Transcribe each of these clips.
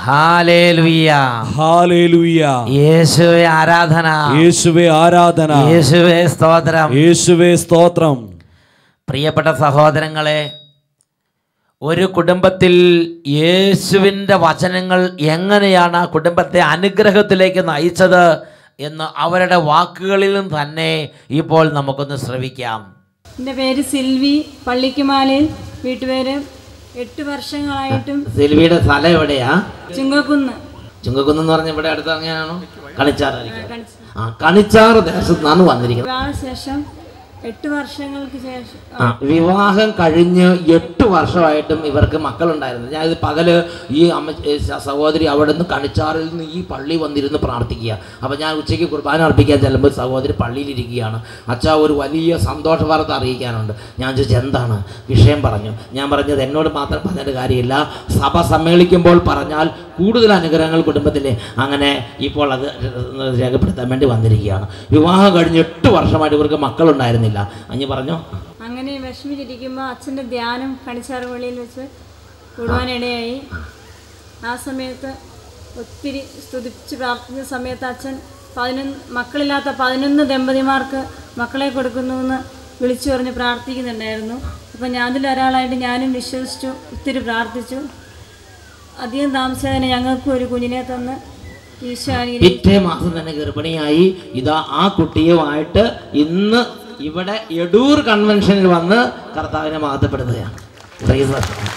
Hallelujah hallelujah യേശുവെ ആരാധന യേശുവേ ആരാധന യേശുവെ സ്തോത്രം യേശുവേ സ്തോത്രം പ്രിയപ്പെട്ട സഹോദരങ്ങളെ ഒരു കുടുംബത്തിൽ യേശുവിൻ്റെ വചനങ്ങൾ എങ്ങനെയാണ് ആ കുടുംബത്തെ അനുഗ്രഹത്തിലേക്ക് നയിച്ചത് എന്ന് അവരുടെ വാക്കുകളിൽ നിന്ന് തന്നെ ഇപ്പോൾ നമുക്കൊന്ന് ശ്രവിക്കാം എൻ്റെ പേര് സിൽവി പള്ളിക്കുമാലയിൽ വീട്ടുപേര് എട്ട് വർഷങ്ങളായിട്ടും സിൽവിയുടെ സ്ഥലം എവിടെയാ ചുങ്കക്കുന്ന് ചുങ്കക്കുന്ന് എന്ന് പറഞ്ഞ ഇവിടെ അടുത്ത് അങ്ങനെയാണോ കണിച്ചാറായിരിക്കും കണിച്ച് ആ കണിച്ചാറ് ദേശത്തു നിന്നാണ് വന്നിരിക്കുന്നത് വിവാഹശേഷം എട്ട് വർഷങ്ങൾക്ക് ശേഷം ആ വിവാഹം കഴിഞ്ഞ് എട്ട് വർഷമായിട്ടും ഇവർക്ക് മക്കളുണ്ടായിരുന്നു ഞാൻ ഇത് പകല് ഈ അമ്മ ഏ, സ- സഹോദരി അവിടെ നിന്ന് കണിച്ചാറിൽ നിന്ന് ഈ പള്ളി വന്നിരുന്ന് പ്രാർത്ഥിക്കുക അപ്പോൾ ഞാൻ ഉച്ചയ്ക്ക് കുർബാന അർപ്പിക്കാൻ ചെല്ലുമ്പോൾ സഹോദരി പള്ളിയിലിരിക്കുകയാണ് അച്ഛാ ഒരു വലിയ സന്തോഷ വാർത്ത അറിയിക്കാനുണ്ട് ഞാൻ ചോദിച്ചു എന്താണ് വിഷയം പറഞ്ഞു ഞാൻ പറഞ്ഞത് എന്നോട് മാത്രം പറഞ്ഞിട്ട് കാര്യമില്ല സഭ സമ്മേളിക്കുമ്പോൾ പറഞ്ഞാൽ കൂടുതൽ അനുഗ്രഹങ്ങൾ കുടുംബത്തിലെ അങ്ങനെ ഇപ്പോൾ അത് രേഖപ്പെടുത്താൻ വേണ്ടി വന്നിരിക്കുകയാണ് വിവാഹം കഴിഞ്ഞ് എട്ട് വർഷമായിട്ട് ഇവർക്ക് മക്കളുണ്ടായിരുന്നില്ല അഞ്ഞ് പറഞ്ഞോ അങ്ങനെ വിഷമിച്ചിരിക്കുമ്പോൾ അച്ഛൻ്റെ ധ്യാനം കണിച്ചാറ് പള്ളിയിൽ വെച്ച് കൂടുവാനിടയായി ആ സമയത്ത് ഒത്തിരി സ്തുതിച്ച് പ്രാർത്ഥിച്ച സമയത്ത് അച്ഛൻ പതിനൊന്ന് മക്കളില്ലാത്ത പതിനൊന്ന് ദമ്പതിമാർക്ക് മക്കളെ കൊടുക്കുന്നുവെന്ന് വിളിച്ചു പറഞ്ഞ് പ്രാർത്ഥിക്കുന്നുണ്ടായിരുന്നു അപ്പം ഞാനിൽ ഒരാളായിട്ട് ഞാനും വിശ്വസിച്ചു ഒത്തിരി പ്രാർത്ഥിച്ചു അധികം താമസിച്ചതിന് ഞങ്ങൾക്കും ഒരു കുഞ്ഞിനെ തന്ന് ഈശോ അനുഗ്രഹിച്ചു പിറ്റേ മാസം തന്നെ ഗർഭിണിയായി ഇതാ ആ കുട്ടിയുമായിട്ട് ഇന്ന് ഇവിടെ എടൂർ കൺവെൻഷനിൽ വന്ന് കർത്താവിനെ മഹത്വപ്പെടുത്തുകയാണ് Praise the Lord.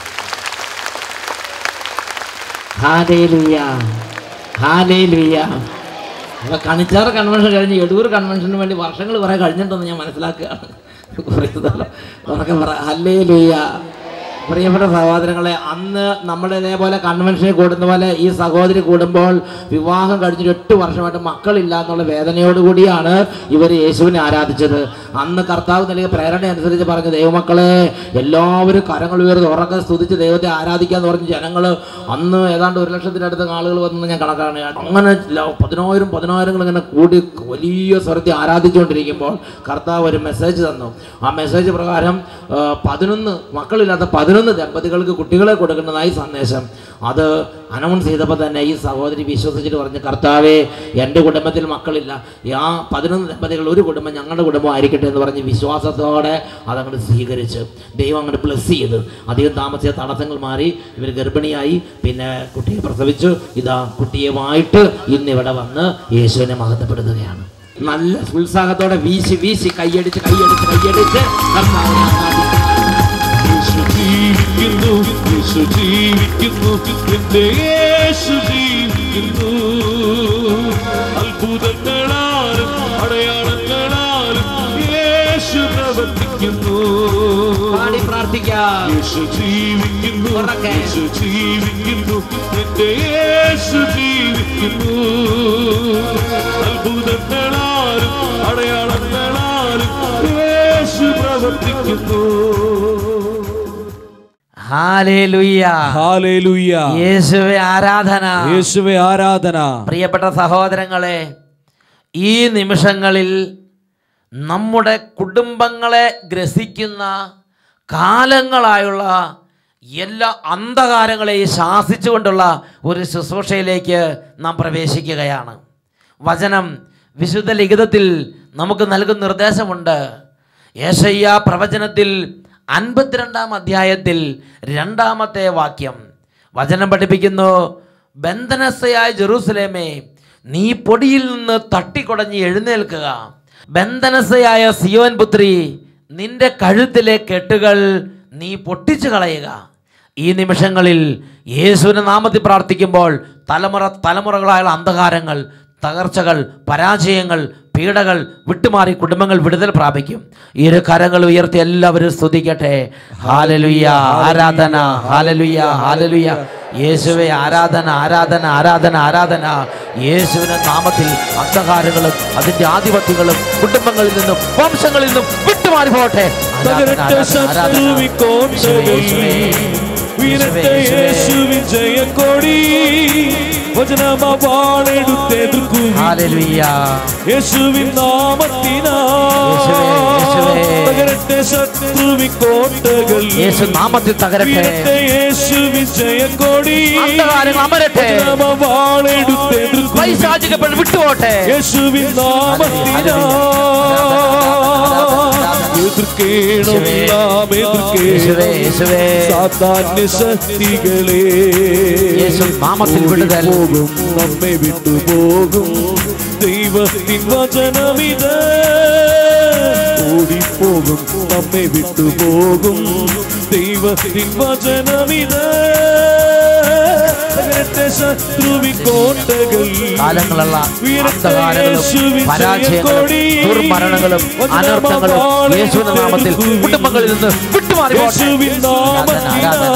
Hallelujah. Hallelujah. അപ്പൊ കണിച്ചാറ് കൺവെൻഷൻ കഴിഞ്ഞ് എടൂർ കൺവെൻഷന് വേണ്ടി വർഷങ്ങൾ കുറെ കഴിഞ്ഞിട്ടെന്ന് ഞാൻ മനസ്സിലാക്കുകയാണ് Praise the Lord. ഉറക്കെ പറ ഹല്ലേലൂയ പ്രിയപ്പെട്ട സഹോദരങ്ങളെ അന്ന് നമ്മൾ ഇതേപോലെ കൺവെൻഷനിൽ കൂടുന്ന പോലെ ഈ സഹോദരി കൂടുമ്പോൾ വിവാഹം കഴിഞ്ഞിട്ട് എട്ട് വർഷമായിട്ട് മക്കളില്ല എന്നുള്ള വേദനയോടുകൂടിയാണ് ഇവർ യേശുവിനെ ആരാധിച്ചത് അന്ന് കർത്താവ് നൽകിയ പ്രേരണ അനുസരിച്ച് പറഞ്ഞു ദൈവമക്കളെ എല്ലാവരും കരങ്ങൾ ഉയർന്ന് ഉറക്കെ സ്തുതിച്ച് ദൈവത്തെ ആരാധിക്കാന്ന് പറഞ്ഞ് ജനങ്ങൾ അന്ന് ഏതാണ്ട് ഒരു ലക്ഷത്തിനടുത്ത് ആളുകൾ വന്നു ഞാൻ കണക്കാണ് അങ്ങനെ ല- പതിനായിരം പതിനായിരങ്ങൾ ഇങ്ങനെ കൂടി വലിയ സ്വരത്തെ ആരാധിച്ചുകൊണ്ടിരിക്കുമ്പോൾ കർത്താവ് ഒരു മെസ്സേജ് തന്നു ആ മെസ്സേജ് പ്രകാരം ആ, പതിനൊന്ന് മക്കളില്ലാത്ത പതിനൊന്ന് ദമ്പതികൾക്ക് കുട്ടികളെ കൊടുക്കുന്നതായി സന്ദേശം അത് അനൗൺസ് ചെയ്തപ്പോൾ തന്നെ ഈ സഹോദരി വിശ്വസിച്ചിട്ട് പറഞ്ഞു കർത്താവേ എൻ്റെ കുടുംബത്തിൽ മക്കളില്ല ആ പതിനൊന്ന് ദമ്പതികൾ ഒരു കുടുംബം ഞങ്ങളുടെ കുടുംബം ആയിരിക്കട്ടെ എന്ന് പറഞ്ഞ് വിശ്വാസത്തോടെ അതങ്ങോട്ട് സ്വീകരിച്ച് ദൈവം അങ്ങോട്ട് ബ്ലസ് ചെയ്ത് അധികം താമസിച്ച തടസ്സങ്ങൾ മാറി ഇവർ ഗർഭിണിയായി പിന്നെ കുട്ടിയെ പ്രസവിച്ചു ഇതാ കുട്ടിയുമായിട്ട് ഇന്ന് ഇവിടെ വന്ന് യേശുവിനെ മഹത്വപ്പെടുത്തുകയാണ് നല്ല ഉത്സാഹത്തോടെ വീശി വീശി കൈയടിച്ച് കൈയടിച്ച് കൈയടിച്ച് കർത്താവിനെ ആരാധിക്കുക. യേശു ജീവിക്കുന്നു യേശു ജീവിക്കുന്നു എന്റെ യേശു ജീവിക്കുന്നു അത്ഭുതങ്ങളാലും അടയാളങ്ങളാലും യേശു പ്രവർത്തിക്കുന്നു പാടി പ്രാർത്ഥിക്കാം യേശു ജീവിക്കുന്നു ഉറക്കെ. യേശു ജീവിക്കുന്നു എന്റെ യേശു ജീവിക്കുന്നു അത്ഭുതങ്ങളാലും അടയാളങ്ങളാലും യേശു പ്രവർത്തിക്കുന്നു ഹാലേലുയ്യ ഹാലേലുയ്യ യേശുവെ ആരാധന യേശുവേ ആരാധന പ്രിയപ്പെട്ട സഹോദരങ്ങളെ ഈ നിമിഷങ്ങളിൽ നമ്മുടെ കുടുംബങ്ങളെ ഗ്രസിക്കുന്ന കാലങ്ങളായുള്ള എല്ലാ അന്ധകാരങ്ങളെയും ശാസിച്ചുകൊണ്ടുള്ള ഒരു ശുശ്രൂഷയിലേക്ക് നാം പ്രവേശിക്കുകയാണ് വചനം വിശുദ്ധ ലിഖിതത്തിൽ നമുക്ക് നൽകുന്ന നിർദ്ദേശമുണ്ട് ഏഷയ്യ പ്രവചനത്തിൽ അൻപത്തിരണ്ടാം അധ്യായത്തിൽ രണ്ടാമത്തെ വാക്യം വചനം പഠിപ്പിക്കുന്നു ബന്ധനസ്ഥയായ ജെറൂസലേമേ നീ പൊടിയിൽ നിന്ന് തട്ടിക്കൊടഞ്ഞ് എഴുന്നേൽക്കുക ബന്ധനസ്ഥയായ സിയോൻ പുത്രി നിന്റെ കഴുത്തിലെ കെട്ടുകൾ നീ പൊട്ടിച്ചു കളയുക ഈ നിമിഷങ്ങളിൽ യേശുവിൻ്റെ നാമത്തിൽ പ്രാർത്ഥിക്കുമ്പോൾ തലമുറ തലമുറകളായുള്ള അന്ധകാരങ്ങൾ തകർച്ചകൾ പരാജയങ്ങൾ പീഡകൾ വിട്ടുമാറി കുടുംബങ്ങൾ വിടുതൽ പ്രാപിക്കും ഇരു കരങ്ങൾ ഉയർത്തി എല്ലാവരും സ്തുതിക്കട്ടെ ഹാലലുയ്യ ആരാധന ഹാലലുയ്യ ഹാലലുയ്യ യേശുവെ ആരാധന ആരാധന ആരാധന ആരാധന യേശുവിന്റെ നാമത്തിൽ അന്ധകാരങ്ങളും അതിന്റെ ആധിപത്യങ്ങളും കുടുംബങ്ങളിൽ നിന്നും വംശങ്ങളിൽ നിന്നും വിട്ടുമാറി പോട്ടെ ആരാധന, തകരട്ടെ ആരാധന, ആരാധന. ശത്രുവിൻ കോട്ടകൾ യേശുവേ, വീരട്ടെ യേശുവേ. യേശുവിൻ ജയക്കൊടി വചനമാവാളെടുത്തെതിർക്കൂ ഹാലലുയ്യ യേശുവിൻ നാമത്തിനാ യേശുവേ, യേശുവേ. തകരട്ടെ ശത്രുവിൻ കോട്ടകൾ യേശു നാമത്തിൽ തകരട്ടെ വീരട്ടെ യേശുവിൻ വിജയക്കൊടി അന്ധകാരങ്ങൾ അമരട്ടെ വാളെടുത്തെതിർക്കും പൈശാചികപ്പെട്ട് വിട്ടുപോട്ടെ യേശുവിൻ നാമത്തിനാ എതിർക്കേണം നാം യേശുവേ, യേശുവേ. എതിർക്കേണം സാത്താന്യ ശക്തികളെ യേശു നാമത്തിൽ വിടുതൽ. പോകും നമ്മെ വിട്ടുപോകും ദൈവത്തിൻ വചനമിത് ഓടിപ്പോകും നമ്മെ വിട്ടുപോകും ദൈവത്തിൻ വചനമിത് തകരട്ടെ ശത്രുവിൻ കോട്ടകൾ കാലങ്ങളുള്ള അന്ധകാരങ്ങളും പരാജയങ്ങളും ദുർമരണങ്ങളും അനർത്ഥങ്ങളും യേശുവിന്റെ നാമത്തിൽ കുടുംബങ്ങളിൽ നിന്ന് വിട്ടുമാറി പോട്ടെ. യേശുവിൻ നാമത്തിനാ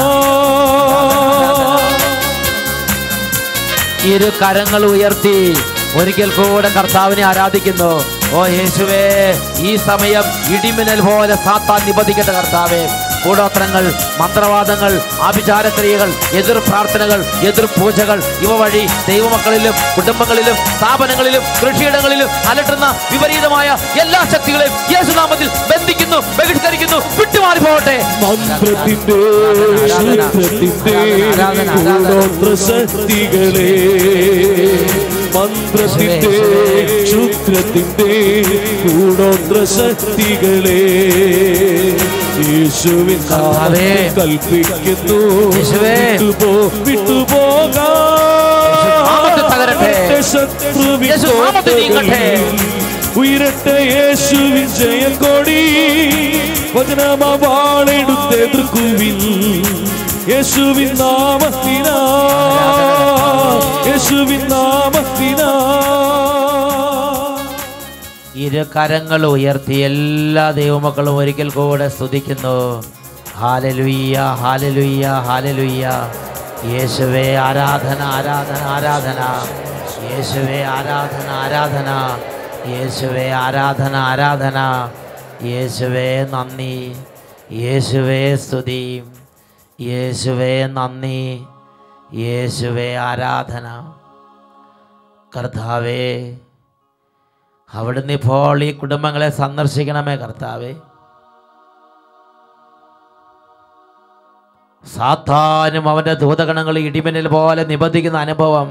ഇരു കരങ്ങൾ ഉയർത്തി ഒരിക്കൽ കൂടെ കർത്താവിനെ ആരാധിക്കുന്നു ഓ യേശുവേ ഈ സമയം ഇടിമിന്നൽ പോലെ സാത്താൻ നിബന്ധിക്കട്ടെ കർത്താവേ കൂടോത്രങ്ങൾ മന്ത്രവാദങ്ങൾ ആഭിചാരക്രിയകൾ എതിർ പ്രാർത്ഥനകൾ എതിർ പൂജകൾ ഇവ വഴി ദൈവമക്കളിലും കുടുംബങ്ങളിലും സ്ഥാപനങ്ങളിലും കൃഷിയിടങ്ങളിലും അലട്ടുന്ന വിപരീതമായ എല്ലാ ശക്തികളെയും യേശുനാമത്തിൽ ബന്ധിക്കുന്നു ബഹിഷ്കരിക്കുന്നു വിട്ടുമാറി പോകട്ടെ മന്ത്രത്തിന്റെ ശുദ്ധത്തിന്റെ ഗുണോത്ര ശക്തികളെ മന്ത്രത്തിന്റെ ശുദ്ധത്തിന്റെ ഗുണോത്ര ശക്തികളെ യേശുവിൻ കർത്താവേ. നാമത്തിൽ കൽപ്പിക്കുന്നു യേശുവേ. വിട്ടുപോ വിട്ടുപോകാം നാമത്തിൽ തകരട്ടെ. ശത്രുവിൻ യേശു നാമത്തിൽ നീങ്ങട്ടെ. ഉയരട്ടെ യേശു വിജയക്കൊടി വചനമാവാളെടുത്തെതിർക്കുവിൻ യേശുവിൻ നാമത്തിനാ യേശുവിൻ നാമത്തിനാ ഇരു കരങ്ങൾ ഉയർത്തി എല്ലാ ദൈവമക്കളും ഒരിക്കൽ കൂടെ സ്തുതിക്കുന്നു ഹാലലുയ്യ ഹാലലുയ്യ ഹാലലുയ്യ യേശുവേ ആരാധന ആരാധന ആരാധന യേശുവേ ആരാധന ആരാധന യേശുവേ ആരാധന ആരാധന യേശുവേ നന്ദി യേശുവേ സ്തുതി യേശുവേ നന്ദി യേശുവേ ആരാധന കർത്താവേ അവിടുന്ന് ഇപ്പോൾ ഈ കുടുംബങ്ങളെ സന്ദർശിക്കണമേ കർത്താവേ സാത്താനും അവന്റെ ദൂതഗണങ്ങൾ ഇടിമിന്നൽ പോലെ നിബന്ധിക്കുന്ന അനുഭവം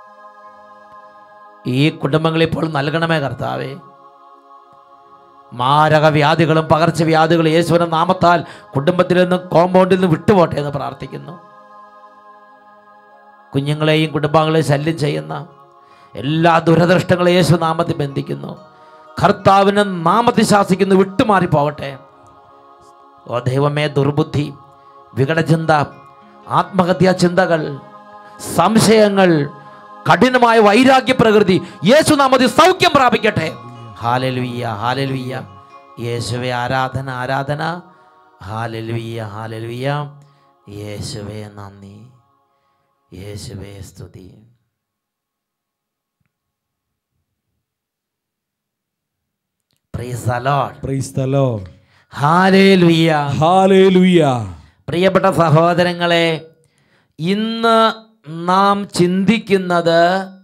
ഈ കുടുംബങ്ങൾ ഇപ്പോൾ നൽകണമേ കർത്താവേ മാരക വ്യാധികളും പകർച്ചവ്യാധികളും യേശുവിന്റെ നാമത്താൽ കുടുംബത്തിൽ നിന്ന് കോമ്പൗണ്ടിൽ നിന്ന് വിട്ടുപോട്ടെ എന്ന് പ്രാർത്ഥിക്കുന്നു കുഞ്ഞുങ്ങളെയും കുടുംബാംഗങ്ങളെയും ശല്യം ചെയ്യുന്ന എല്ലാ ദുരദൃഷ്ടങ്ങളും യേശു നാമത്തിൽ ബന്ധിക്കുന്നു കർത്താവിന് നാമത്തിൽ ശാസിക്കുന്നു വിട്ടുമാറി പോകട്ടെ ഓ ദൈവമേ ദുർബുദ്ധി വികടചിന്ത ആത്മഹത്യാ ചിന്തകൾ സംശയങ്ങൾ കഠിനമായ വൈരാഗ്യ പ്രകൃതി യേശു നാമത്തിൽ സൗഖ്യം പ്രാപിക്കട്ടെ ഹാലലുയ്യ ഹാലലുയ്യ യേശുവെ ആരാധന ആരാധന ഹാലലുയ്യ ഹാലലുയ്യ യേശുവേ നന്ദി യേശുവേ സ്തുതി Praise the Lord. Praise the Lord Hallelujah. ഹാലേലുയ പ്രിയപ്പെട്ട സഹോദരങ്ങളെ ഇന്ന് നാം ചിന്തിക്കുന്നത്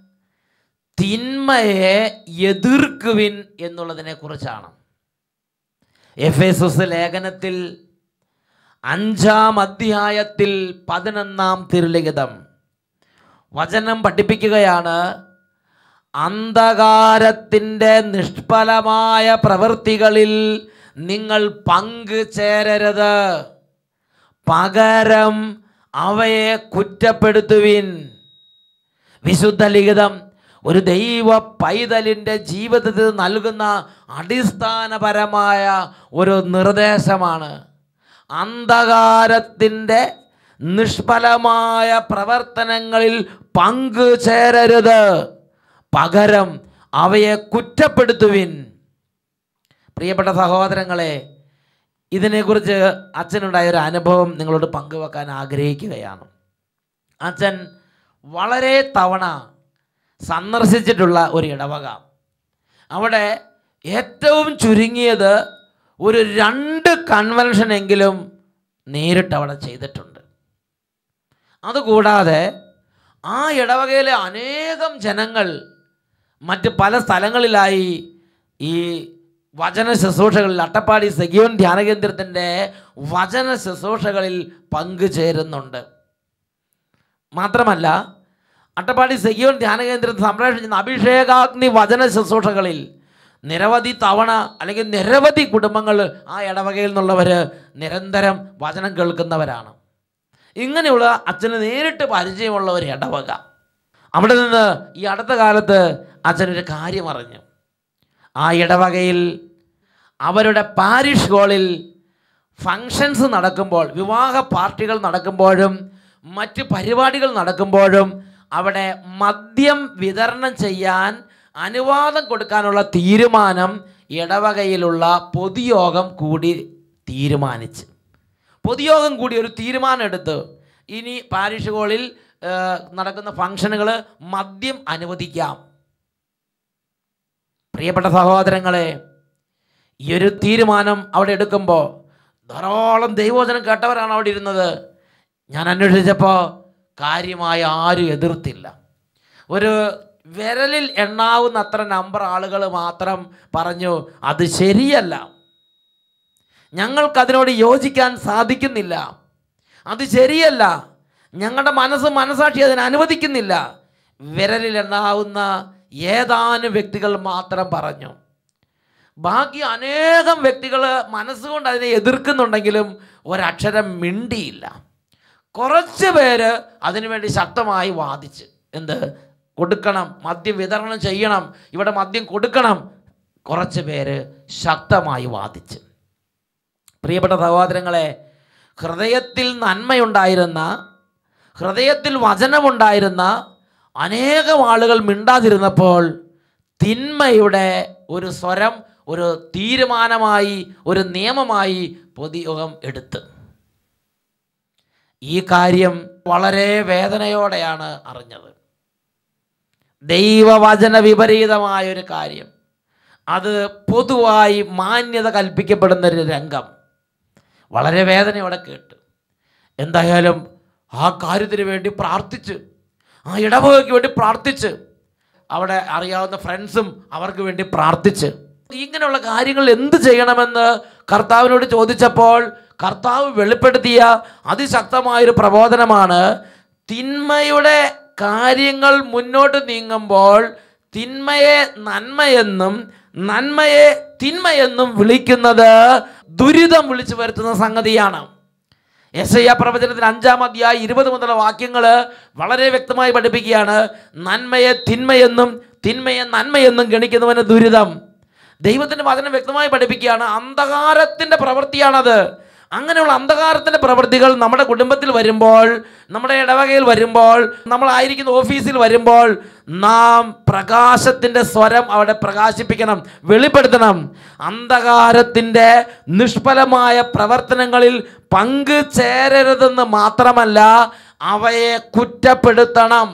തിന്മയെ എതിർക്കുവിൻ എന്നുള്ളതിനെ കുറിച്ചാണ് എഫ് എസ് ലേഖനത്തിൽ അഞ്ചാം അധ്യായത്തിൽ പതിനൊന്നാം തിരുലിഖിതം വചനം പഠിപ്പിക്കുകയാണ് അന്ധകാരത്തിൻ്റെ നിഷ്ഫലമായ പ്രവൃത്തികളിൽ നിങ്ങൾ പങ്കു ചേരരുത് പകരം അവയെ കുറ്റപ്പെടുത്തുവിൻ വിശുദ്ധ ലിഖിതം ഒരു ദൈവ പൈതലിൻ്റെ ജീവിതത്തിൽ നൽകുന്ന അടിസ്ഥാനപരമായ ഒരു നിർദ്ദേശമാണ് അന്ധകാരത്തിൻ്റെ നിഷ്ഫലമായ പ്രവർത്തനങ്ങളിൽ പങ്കു ചേരരുത് പകരം അവയെ കുറ്റപ്പെടുത്തുവിൻ പ്രിയപ്പെട്ട സഹോദരങ്ങളെ ഇതിനെക്കുറിച്ച് അച്ഛനുണ്ടായ ഒരു അനുഭവം നിങ്ങളോട് പങ്കുവെക്കാൻ ആഗ്രഹിക്കുകയാണ് അച്ഛൻ വളരെ തവണ സന്ദർശിച്ചിട്ടുള്ള ഒരു ഇടവക അവിടെ ഏറ്റവും ചുരുങ്ങിയത് ഒരു രണ്ട് കൺവെൻഷനെങ്കിലും നേരിട്ട് അവിടെ ചെയ്തിട്ടുണ്ട് അതുകൂടാതെ ആ ഇടവകയിലെ അനേകം ജനങ്ങൾ മറ്റ് പല സ്ഥലങ്ങളിലായി ഈ വചന ശുശ്രൂഷകളിൽ അട്ടപ്പാടി സഖിയോൻ ധ്യാനകേന്ദ്രത്തിൻ്റെ വചന ശുശ്രൂഷകളിൽ പങ്കുചേരുന്നുണ്ട് മാത്രമല്ല അട്ടപ്പാടി സെഗിയോൻ ധ്യാന കേന്ദ്രം സംപ്രേഷണം ചെയ്യുന്ന അഭിഷേകാഗ്നി വചന ശുശ്രൂഷകളിൽ നിരവധി തവണ അല്ലെങ്കിൽ നിരവധി കുടുംബങ്ങൾ ആ ഇടവകയിൽ നിന്നുള്ളവർ നിരന്തരം വചനം കേൾക്കുന്നവരാണ് ഇങ്ങനെയുള്ള അച്ഛന് നേരിട്ട് പരിചയമുള്ള ഒരു ഇടവക അവിടെ നിന്ന് ഈ അടുത്ത കാലത്ത് അച്ഛനൊരു കാര്യം അറിഞ്ഞു ആ ഇടവകയിൽ അവരുടെ പാരിഷ് ഹാളിൽ ഫങ്ഷൻസ് നടക്കുമ്പോൾ വിവാഹ പാർട്ടികൾ നടക്കുമ്പോഴും മറ്റ് പരിപാടികൾ നടക്കുമ്പോഴും അവിടെ മദ്യം വിതരണം ചെയ്യാൻ അനുവാദം കൊടുക്കാനുള്ള തീരുമാനം ഇടവകയിലുള്ള പൊതുയോഗം കൂടി തീരുമാനിച്ച് പൊതുയോഗം കൂടി ഒരു തീരുമാനം എടുത്ത് ഇനി പാരിഷ് ഹാളിൽ ഏഹ്, നടക്കുന്ന ഫംഗ്ഷനുകൾ മദ്യം അനുവദിക്കാം പ്രിയപ്പെട്ട സഹോദരങ്ങളെ ഈ ഒരു തീരുമാനം അവിടെ എടുക്കുമ്പോൾ ധാരാളം ദൈവവചനം കേട്ടവരാണ് അവിടെ ഇരുന്നത് ഞാൻ അന്വേഷിച്ചപ്പോൾ കാര്യമായ ആരും എതിർത്തില്ല ഒരു വിരലിൽ എണ്ണാവുന്ന അത്ര നമ്പർ ആളുകൾ മാത്രം പറഞ്ഞു അത് ശരിയല്ല ഞങ്ങൾക്കതിനോട് യോജിക്കാൻ സാധിക്കുന്നില്ല അത് ശരിയല്ല ഞങ്ങളുടെ മനസ്സ് മനസാക്ഷി അതിന് അനുവദിക്കുന്നില്ല വിരലിൽ എണ്ണാവുന്ന ഏതാനും വ്യക്തികൾ മാത്രം പറഞ്ഞു ബാക്കി അനേകം വ്യക്തികൾ മനസ്സുകൊണ്ട് അതിനെ എതിർക്കുന്നുണ്ടെങ്കിലും ഒരക്ഷരം മിണ്ടിയില്ല കുറച്ച് പേര് അതിനുവേണ്ടി ശക്തമായി വാദിച്ച് എന്ത് കൊടുക്കണം മദ്യം വിതരണം ചെയ്യണം ഇവിടെ മദ്യം കൊടുക്കണം കുറച്ച് പേര് ശക്തമായി വാദിച്ച് പ്രിയപ്പെട്ട സഹോദരങ്ങളെ ഹൃദയത്തിൽ നന്മയുണ്ടായിരുന്ന ഹൃദയത്തിൽ വചനമുണ്ടായിരുന്ന അനേകം ആളുകൾ മിണ്ടാതിരുന്നപ്പോൾ തിന്മയുടെ ഒരു സ്വരം ഒരു തീരുമാനമായി ഒരു നിയമമായി പൊതുയോഗം എടുത്ത് ഈ കാര്യം വളരെ വേദനയോടെയാണ് അറിഞ്ഞത് ദൈവവചന വിപരീതമായ ഒരു കാര്യം അത് പൊതുവായി മാന്യത കൽപ്പിക്കപ്പെടുന്ന ഒരു രംഗം വളരെ വേദനയോടെ കേട്ടു എന്തായാലും ആ കാര്യത്തിന് വേണ്ടി പ്രാർത്ഥിച്ച് ആ ഇടവകയ്ക്ക് വേണ്ടി പ്രാർത്ഥിച്ച് അവിടെ അറിയാവുന്ന ഫ്രണ്ട്സും അവർക്ക് വേണ്ടി പ്രാർത്ഥിച്ച് ഇങ്ങനെയുള്ള കാര്യങ്ങൾ എന്ത് ചെയ്യണമെന്ന് കർത്താവിനോട് ചോദിച്ചപ്പോൾ കർത്താവ് വെളിപ്പെടുത്തിയ അതിശക്തമായൊരു പ്രബോധനമാണ് തിന്മയുടെ കാര്യങ്ങൾ മുന്നോട്ട് നീങ്ങുമ്പോൾ തിന്മയെ നന്മയെന്നും നന്മയെ തിന്മയെന്നും വിളിക്കുന്നത് ദുരിതം വിളിച്ചു വരുത്തുന്ന സംഗതിയാണ് എസ് ഐ പ്രവചനത്തിന് അഞ്ചാം അധ്യായം ഇരുപത് മുതലുള്ള വാക്യങ്ങൾ വളരെ വ്യക്തമായി പഠിപ്പിക്കുകയാണ് നന്മയെ തിന്മയെന്നും തിന്മയെ നന്മയെന്നും ഗണിക്കുന്നവന് ദുരിതം ദൈവത്തിൻ്റെ വചനം വ്യക്തമായി പഠിപ്പിക്കുകയാണ് അന്ധകാരത്തിൻ്റെ പ്രവൃത്തിയാണത് അങ്ങനെയുള്ള അന്ധകാരത്തിൻ്റെ പ്രവൃത്തികൾ നമ്മുടെ കുടുംബത്തിൽ വരുമ്പോൾ നമ്മുടെ ഇടവകയിൽ വരുമ്പോൾ നമ്മളായിരിക്കുന്ന ഓഫീസിൽ വരുമ്പോൾ നാം പ്രകാശത്തിൻ്റെ സ്വരം അവിടെ പ്രകാശിപ്പിക്കണം വെളിപ്പെടുത്തണം അന്ധകാരത്തിൻ്റെ നിഷ്ഫലമായ പ്രവർത്തനങ്ങളിൽ പങ്കു ചേരരുതെന്ന് മാത്രമല്ല അവയെ കുറ്റപ്പെടുത്തണം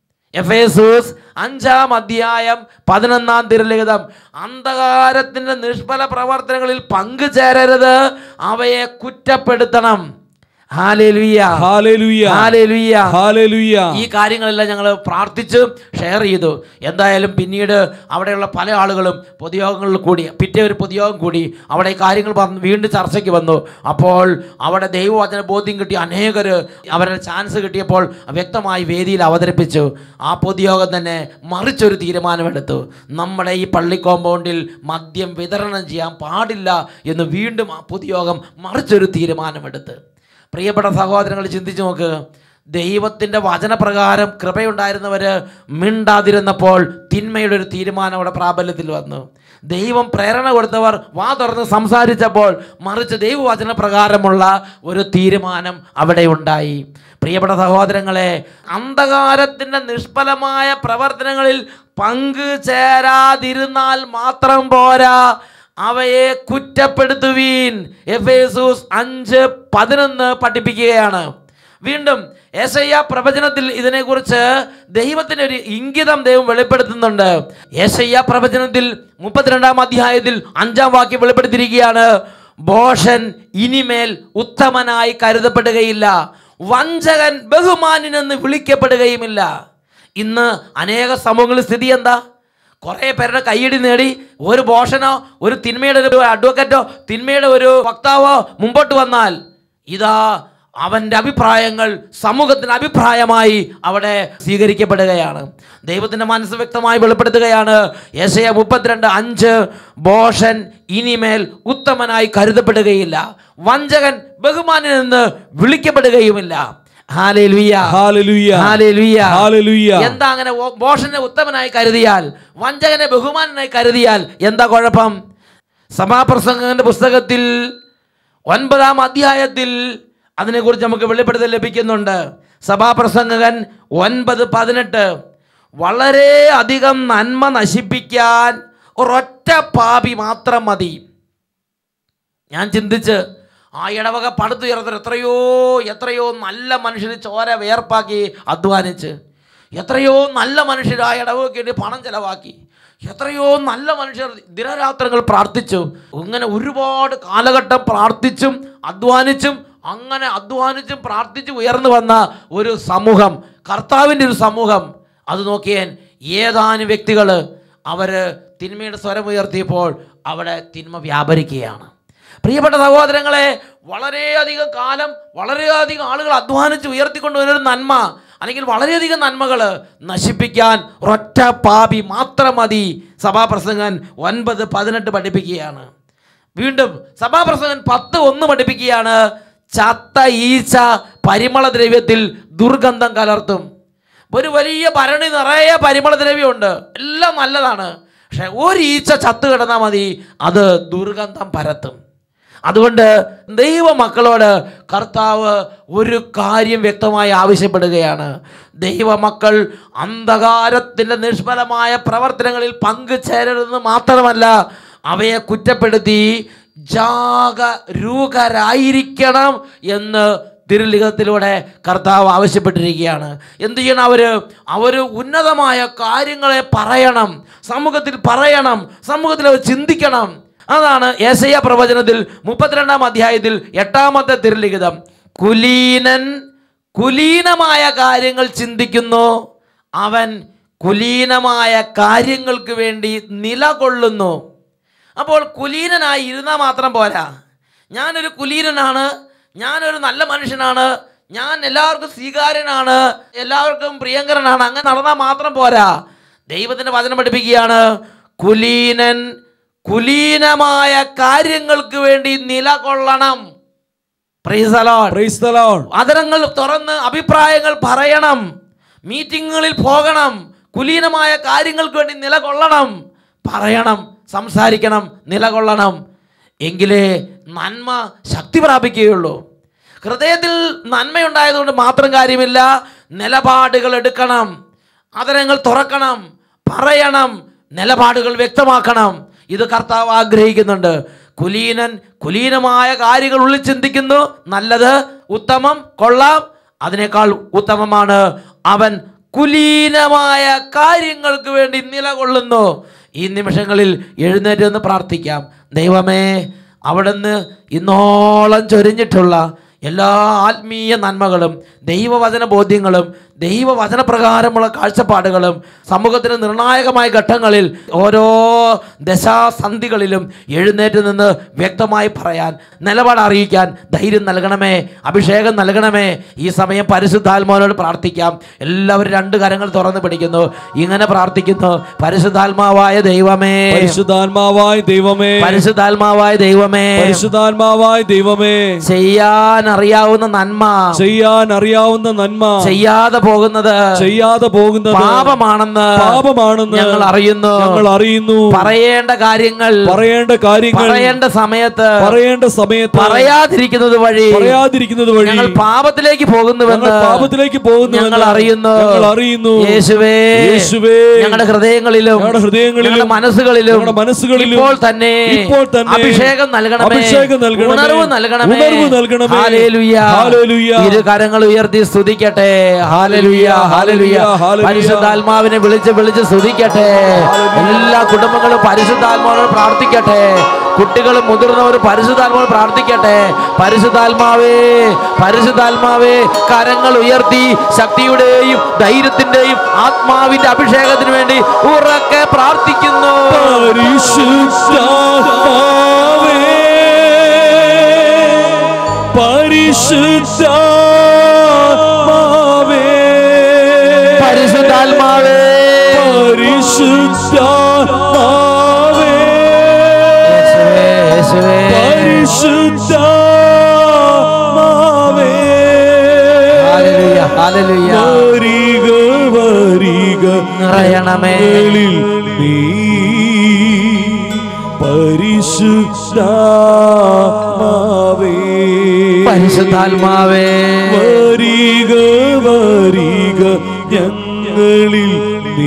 എഫേസൂസ് അഞ്ചാം അധ്യായം പതിനൊന്നാം തിരുലിഖിതം അന്ധകാരത്തിൻ്റെ നിഷ്ഫല പ്രവർത്തനങ്ങളിൽ പങ്കുചേരരുത് അവയെ കുറ്റപ്പെടുത്തണം ഹാലേലുയ്യ ഹാലേലുയ്യ ഹാലേലുയ്യ ഹാലേലുയ്യ ഈ കാര്യങ്ങളെല്ലാം ഞങ്ങൾ പ്രാർത്ഥിച്ച് ഷെയർ ചെയ്തു എന്തായാലും പിന്നീട് അവിടെയുള്ള പല ആളുകളും പൊതുയോഗങ്ങളിൽ കൂടി പിറ്റേ ഒരു പൊതുയോഗം കൂടി അവിടെ ഈ കാര്യങ്ങൾ പറഞ്ഞ് വീണ്ടും ചർച്ചയ്ക്ക് വന്നു അപ്പോൾ അവിടെ ദൈവവചന ബോധ്യം കിട്ടിയ അനേകർ അവരുടെ ചാൻസ് കിട്ടിയപ്പോൾ വ്യക്തമായി വേദിയിൽ അവതരിപ്പിച്ചു ആ പൊതുയോഗം തന്നെ മറിച്ചൊരു തീരുമാനമെടുത്തു നമ്മുടെ ഈ പള്ളി കോമ്പൗണ്ടിൽ മദ്യം വിതരണം ചെയ്യാൻ പാടില്ല എന്ന് വീണ്ടും ആ പൊതുയോഗം മറിച്ചൊരു തീരുമാനമെടുത്ത് പ്രിയപ്പെട്ട സഹോദരങ്ങൾ ചിന്തിച്ചു നോക്ക് ദൈവത്തിൻ്റെ വചനപ്രകാരം കൃപയുണ്ടായിരുന്നവർ മിണ്ടാതിരുന്നപ്പോൾ തിന്മയുടെ ഒരു തീരുമാനം അവിടെ പ്രാബല്യത്തിൽ വന്നു ദൈവം പ്രേരണ കൊടുത്തവർ വാ തുറന്ന് സംസാരിച്ചപ്പോൾ മറിച്ച് ദൈവവചന പ്രകാരമുള്ള ഒരു തീരുമാനം അവിടെ ഉണ്ടായി പ്രിയപ്പെട്ട സഹോദരങ്ങളെ അന്ധകാരത്തിൻ്റെ നിഷ്ഫലമായ പ്രവർത്തനങ്ങളിൽ പങ്കു ചേരാതിരുന്നാൽ മാത്രം പോരാ അവയെ കുറ്റപ്പെടുത്തുവീൻ എഫേസൂസ് അഞ്ച് പതിനൊന്ന് പഠിപ്പിക്കുകയാണ് വീണ്ടും ഏശയ്യ പ്രവചനത്തിൽ ഇതിനെക്കുറിച്ച് ദൈവത്തിന് ഒരു ഇംഗിതം ദൈവം വെളിപ്പെടുത്തുന്നുണ്ട് ഏശയ്യ പ്രവചനത്തിൽ മുപ്പത്തിരണ്ടാം അധ്യായത്തിൽ അഞ്ചാം വാക്യം വെളിപ്പെടുത്തിയിരിക്കുകയാണ് ബോഷൻ ഇനിമേൽ ഉത്തമനായി കരുതപ്പെടുകയില്ല വഞ്ചകൻ ബഹുമാനിനെന്ന് വിളിക്കപ്പെടുകയുമില്ല ഇന്ന് അനേക സമൂഹങ്ങളിൽ സ്ഥിതി എന്താ കുറേ പേരുടെ കൈയടി നേടി ഒരു ഭോഷനോ ഒരു തിന്മയുടെ ഒരു അഡ്വക്കറ്റോ തിന്മയുടെ ഒരു വക്താവോ മുമ്പോട്ട് വന്നാൽ ഇതാ അവൻ്റെ അഭിപ്രായങ്ങൾ സമൂഹത്തിന് അഭിപ്രായമായി അവിടെ സ്വീകരിക്കപ്പെടുകയാണ് ദൈവത്തിൻ്റെ മനസ്സ് വ്യക്തമായി വെളിപ്പെടുത്തുകയാണ് യശയ മുപ്പത്തിരണ്ട് അഞ്ച് ബോഷൻ ഇനിമേൽ ഉത്തമനായി കരുതപ്പെടുകയില്ല വഞ്ചകൻ ബഹുമാനെന്ന് വിളിക്കപ്പെടുകയുമില്ല ഹാലേലുയ്യ. ഹാലലുയ്യ ഹാലേലുയ്യ. ഹാലലുയ്യ എന്താ അങ്ങനെ ഓ- ബോഷനെ ഉത്തമനായി കരുതിയാൽ വഞ്ചകനെ ബഹുമാനനായി കരുതിയാൽ എന്താ കുഴപ്പം സഭാപ്രസംഗന്റെ പുസ്തകത്തിൽ ഒൻപതാം അധ്യായത്തിൽ അതിനെക്കുറിച്ച് നമുക്ക് വെളിപ്പെടുത്തൽ ലഭിക്കുന്നുണ്ട് സഭാപ്രസംഗകൻ ഒൻപത് പതിനെട്ട് വളരെ അധികം നന്മ നശിപ്പിക്കാൻ ഒരൊറ്റ പാപി മാത്രം മതി ഞാൻ ചിന്തിച്ച് ആ ഇടവക പടുത്തുയർത്തൽ എത്രയോ എത്രയോ നല്ല മനുഷ്യർ ചോര വേർപ്പാക്കി അധ്വാനിച്ച് എത്രയോ നല്ല മനുഷ്യർ ആ ഇടവകയ്ക്ക് വേണ്ടി പണം ചെലവാക്കി എത്രയോ നല്ല മനുഷ്യർ ദിനരാത്രങ്ങൾ പ്രാർത്ഥിച്ചു ഇങ്ങനെ ഒരുപാട് കാലഘട്ടം പ്രാർത്ഥിച്ചും അധ്വാനിച്ചും അങ്ങനെ അധ്വാനിച്ചും പ്രാർത്ഥിച്ചും ഉയർന്നു വന്ന ഒരു സമൂഹം കർത്താവിൻ്റെ ഒരു സമൂഹം അത് നോക്കിയാൻ ഏതാനും വ്യക്തികൾ അവർ തിന്മയുടെ സ്വരം ഉയർത്തിയപ്പോൾ അവിടെ തിന്മ വ്യാപരിക്കുകയാണ് പ്രിയപ്പെട്ട സഹോദരങ്ങളെ വളരെയധികം കാലം വളരെയധികം ആളുകൾ അധ്വാനിച്ച് ഉയർത്തിക്കൊണ്ടുവരുന്ന ഒരു നന്മ അല്ലെങ്കിൽ വളരെയധികം നന്മകൾ നശിപ്പിക്കാൻ ഒരൊറ്റ പാപി മാത്രം മതി സഭാപ്രസംഗൻ ഒൻപത് പതിനെട്ട് പഠിപ്പിക്കുകയാണ് വീണ്ടും സഭാപ്രസംഗൻ പത്ത് ഒന്ന് പഠിപ്പിക്കുകയാണ് ചത്ത ഈച്ച പരിമള ദ്രവ്യത്തിൽ ദുർഗന്ധം കലർത്തും ഒരു വലിയ ഭരണി നിറയെ പരിമള ദ്രവ്യമുണ്ട് എല്ലാം നല്ലതാണ് പക്ഷെ ഒരു ഈച്ച ചത്തു കിടന്നാൽ മതി അത് ദുർഗന്ധം പരത്തും അതുകൊണ്ട് ദൈവമക്കളോട് കർത്താവ് ഒരു കാര്യം വ്യക്തമായി ആവശ്യപ്പെടുകയാണ് ദൈവമക്കൾ അന്ധകാരത്തിൻ്റെ നിഷ്ഫലമായ പ്രവർത്തനങ്ങളിൽ പങ്കുചേരരുതെന്ന് മാത്രമല്ല അവയെ കുറ്റപ്പെടുത്തി ജാഗരൂകരായിരിക്കണം എന്ന് തിരുലിഖത്തിലൂടെ കർത്താവ് ആവശ്യപ്പെട്ടിരിക്കുകയാണ് എന്ത് ചെയ്യണം അവർ അവർ ഉന്നതമായ കാര്യങ്ങളെ പറയണം സമൂഹത്തിൽ പറയണം സമൂഹത്തിൽ അവർ ചിന്തിക്കണം അതാണ് ഏസയ്യ പ്രവചനത്തിൽ മുപ്പത്തിരണ്ടാം അധ്യായത്തിൽ എട്ടാമത്തെ തിരുലിഖിതം കുലീനൻ കുലീനമായ കാര്യങ്ങൾ ചിന്തിക്കുന്നു അവൻ കുലീനമായ കാര്യങ്ങൾക്ക് വേണ്ടി നിലകൊള്ളുന്നു അപ്പോൾ കുലീനനായി ഇരുന്നാൽ മാത്രം പോരാ ഞാനൊരു കുലീനനാണ് ഞാനൊരു നല്ല മനുഷ്യനാണ് ഞാൻ എല്ലാവർക്കും സ്വീകാര്യനാണ് എല്ലാവർക്കും പ്രിയങ്കരനാണ് അങ്ങനെ നടന്നാൽ മാത്രം പോരാ ദൈവത്തിൻ്റെ വചനം പഠിപ്പിക്കുകയാണ് കുലീനൻ കുലീനമായ കാര്യങ്ങൾക്ക് വേണ്ടി നിലകൊള്ളണം Praise the Lord. Praise the Lord അതരങ്ങൾ തുറന്ന് അഭിപ്രായങ്ങൾ പറയണം മീറ്റിങ്ങുകളിൽ പോകണം കുലീനമായ കാര്യങ്ങൾക്ക് വേണ്ടി നിലകൊള്ളണം പറയണം സംസാരിക്കണം നിലകൊള്ളണം എങ്കിലേ നന്മ ശക്തി പ്രാപിക്കുകയുള്ളൂ ഹൃദയത്തിൽ നന്മയുണ്ടായതുകൊണ്ട് മാത്രം കാര്യമില്ല നിലപാടുകൾ എടുക്കണം അതരങ്ങൾ തുറക്കണം പറയണം നിലപാടുകൾ വ്യക്തമാക്കണം ഇത് കർത്താവ് ആഗ്രഹിക്കുന്നുണ്ട് കുലീനൻ കുലീനമായ കാര്യങ്ങൾ ഉള്ളിൽ ചിന്തിക്കുന്നു നല്ലത് ഉത്തമം കൊള്ളാം അതിനേക്കാൾ ഉത്തമമാണ് അവൻ കുലീനമായ കാര്യങ്ങൾക്ക് വേണ്ടി നിലകൊള്ളുന്നു ഈ നിമിഷങ്ങളിൽ എഴുന്നേറ്റ് നിന്ന് പ്രാർത്ഥിക്കാം ദൈവമേ അവിടുന്ന് ഇന്നോളം ചൊരിഞ്ഞിട്ടുള്ള എല്ലാ ആത്മീയ നന്മകളും ദൈവവചന ബോധ്യങ്ങളും ദൈവവചന പ്രകാരമുള്ള കാഴ്ചപ്പാടുകളും സമൂഹത്തിന് നിർണായകമായ ഘട്ടങ്ങളിൽ ഓരോ ദശാസന്ധികളിലും എഴുന്നേറ്റ് നിന്ന് വ്യക്തമായി പറയാൻ നിലപാട് അറിയിക്കാൻ ധൈര്യം നൽകണമേ അഭിഷേകം നൽകണമേ ഈ സമയം പരിശുദ്ധാത്മാവിനോട് പ്രാർത്ഥിക്കാം എല്ലാവരും രണ്ട് കരങ്ങൾ തുറന്ന് പിടിക്കുന്നു ഇങ്ങനെ പ്രാർത്ഥിക്കുന്നു പരിശുദ്ധാത്മാവായ ദൈവമേ പരിശുദ്ധാത്മാവായ ദൈവമേ പരിശുദ്ധാത്മാവായ ദൈവമേ പരിശുദ്ധാത്മാവായ ദൈവമേ ചെയ്യാൻ അറിയാവുന്ന നന്മ ചെയ്യാൻ അറിയാവുന്ന നന്മ ചെയ്യാതെ പോകുന്നത് ചെയ്യാതെ പോകുന്നത് പാപമാണെന്ന് പാപമാണെന്ന് ഞങ്ങൾ അറിയുന്നു ഞങ്ങൾ അറിയുന്നു പറയേണ്ട കാര്യങ്ങൾ പറയേണ്ട കാര്യങ്ങൾ പറയേണ്ട സമയത്ത് പറയേണ്ട സമയത്ത് പറയാതിരിക്കുന്നത് വഴി പറയാതിരിക്കുന്നത് വഴി ഞങ്ങൾ പാപത്തിലേക്ക് പോകുന്നുവെന്ന് ഞങ്ങൾ പാപത്തിലേക്ക് പോകുന്നു ഞങ്ങൾ അറിയുന്നു ഞങ്ങൾ അറിയുന്നു യേശുവേ യേശുവേ ഞങ്ങളുടെ ഹൃദയങ്ങളിലും ഞങ്ങളുടെ ഹൃദയങ്ങളിലും ഞങ്ങളുടെ മനസ്സുകളിലും ഞങ്ങളുടെ മനസ്സുകളിലും ഇപ്പോൾ തന്നെ ഇപ്പോൾ തന്നെ അഭിഷേകം നൽകണമേ അഭിഷേകം നൽകണമേ. ഉണർവ് നൽകണമേ ഉണർവ് നൽകണമേ. ഹാലേലുയ ഹാലേലുയ. ഇരു കരങ്ങൾ ഉയർത്തി സ്തുതിക്കട്ടെ ഹാലലുയ ഹാലലുയ ഹാലേലുയ. പരിശുദ്ധാത്മാവിനെ വിളിച്ച് വിളിച്ച് സ്തുതിക്കട്ടെ എല്ലാ കുടുംബങ്ങളും പരിശുദ്ധാത്മാവിനോട് പ്രാർത്ഥിക്കട്ടെ കുട്ടികളും മുതിർന്നവരും പരിശുദ്ധാത്മാവ് പ്രാർത്ഥിക്കട്ടെ പരിശുദ്ധാത്മാവേ പരിശുദ്ധാത്മാവേ കരങ്ങൾ ഉയർത്തി ശക്തിയുടെയും ധൈര്യത്തിന്റെയും ആത്മാവിന്റെ അഭിഷേകത്തിന് വേണ്ടി ഉറക്കെ പ്രാർത്ഥിക്കുന്നു പരിശുദ്ധാത്മാവേ പരിശുദ്ധാത്മാവേ പരിശുദ്ധാത്മാവേ പരിശുദ്ധാത്മാവേ യേശുവേ, യേശുവേ. പരിശുദ്ധാത്മാവേ ഹല്ലേലൂയ, ഹല്ലേലൂയ. വരിക വരിക നിറയണമേ. ഞങ്ങളിൽ നീ പരിശുദ്ധാത്മാവേ പരിശുദ്ധാത്മാവേ വരിക വരിക ഞങ്ങളിൽ നീ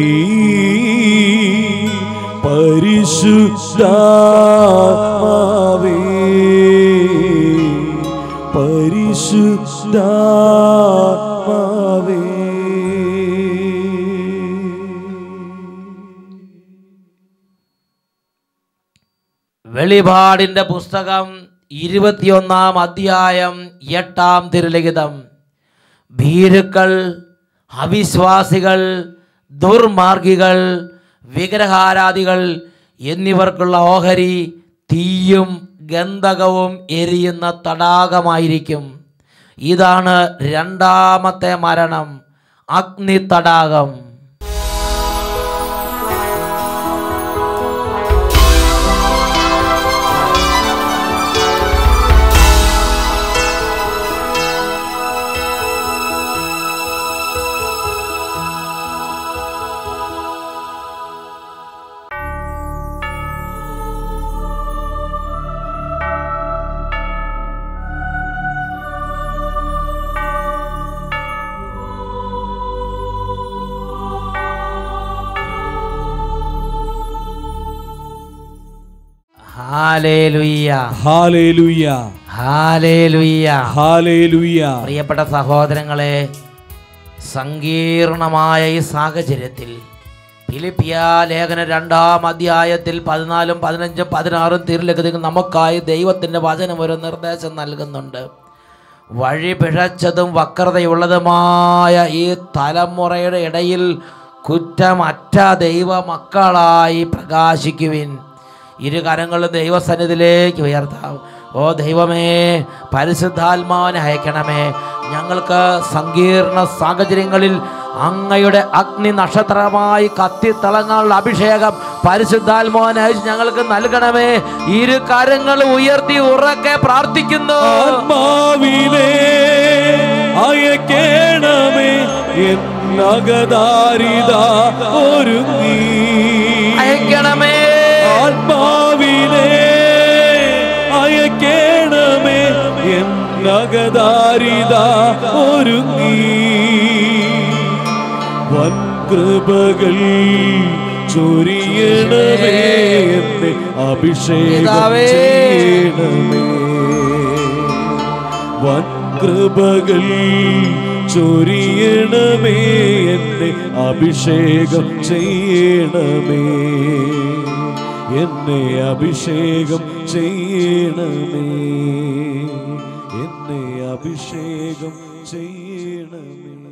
പരിശുദ്ധാത്മാവേ പരിശുദ്ധാത്മാവേ വെളിപാടിന്റെ പുസ്തകം ഇരുപത്തിയൊന്നാം അധ്യായം എട്ടാം തിരുലിഖിതം ഭീരുക്കൾ അവിശ്വാസികൾ ദുർമാർഗികൾ വിഗ്രഹാരാധികൾ എന്നിവർക്കുള്ള ഓഹരി തീയും ഗന്ധകവും എരിയുന്ന തടാകമായിരിക്കും ഇതാണ് രണ്ടാമത്തെ മരണം അഗ്നി തടാകം ഹാലേലുയ്യ ഹാലേലുയ ഹാലേലുയ്യ ഹാലേലുയ പ്രിയപ്പെട്ട സഹോദരങ്ങളെ സങ്കീർണമായ ഈ സാഹചര്യത്തിൽ ഫിലിപ്പിയ ലേഖന രണ്ടാം അധ്യായത്തിൽ പതിനാലും പതിനഞ്ചും പതിനാറും തിരുലഗതികൾ നമുക്കായി ദൈവത്തിൻ്റെ വചനം ഒരു നിർദ്ദേശം നൽകുന്നുണ്ട് വഴി പിഴച്ചതും വക്രതയുള്ളതുമായ ഈ തലമുറയുടെ ഇടയിൽ കുറ്റമറ്റ ദൈവ മക്കളായി പ്രകാശിക്കുവിൻ ഇരു കരങ്ങളും ദൈവസന്നിധിയിലേക്ക് ഉയർത്താം ഓ ദൈവമേ പരിശുദ്ധാത്മാവിനെ അയക്കണമേ ഞങ്ങൾക്ക് സങ്കീർണ സാഹചര്യങ്ങളിൽ അങ്ങയുടെ അഗ്നി നക്ഷത്രമായി കത്തിത്തിളങ്ങാനുള്ള അഭിഷേകം പരിശുദ്ധാത്മാവിനെ അയച്ച് ഞങ്ങൾക്ക് നൽകണമേ ഇരു കരങ്ങൾ ഉയർത്തി ഉറക്കെ പ്രാർത്ഥിക്കുന്നു ആത്മാവിനെ അയക്കേണമേ എന്നകതാരിത ഒരുങ്ങി അയക്കണമേ ആത്മാവിനെ അയക്കേണമേ എന്നകതാരിത ഒരുങ്ങി വൻകൃപകൾ ചൊരിയണമേ എന്നെ അഭിഷേകം പിതാവേ. ചെയ്യണമേ വൻകൃപകൾ ചൊരിയണമേ എന്നെ അഭിഷേകം ചെയ്യണമേ എന്നെ അഭിഷേകം ചെയ്യണമേ എന്നെ അഭിഷേകം ചെയ്യണമേ